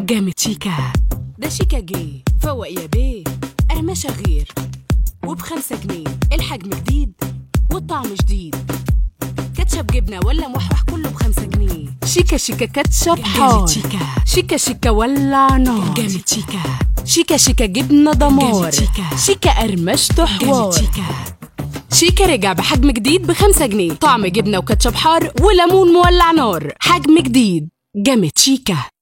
جامد شيكا ده شيكا جه فوق يا بيه قرمشة غير وبخمسة جنيه الحجم جديد والطعم جديد كاتشب جبنة ولا موحوح كله بخمسة جنيه شيكا شيكا كاتشب حار شيكا شيكا شيكا ولع نار جامد شيكا شيكا شيكا جبنة دمار شيكا شيكا قرمشته حوار شيكا شيكا رجع بحجم جديد بخمسة جنيه طعم جبنة وكاتشب حار وليمون مولع نار حجم جديد جامد شيكا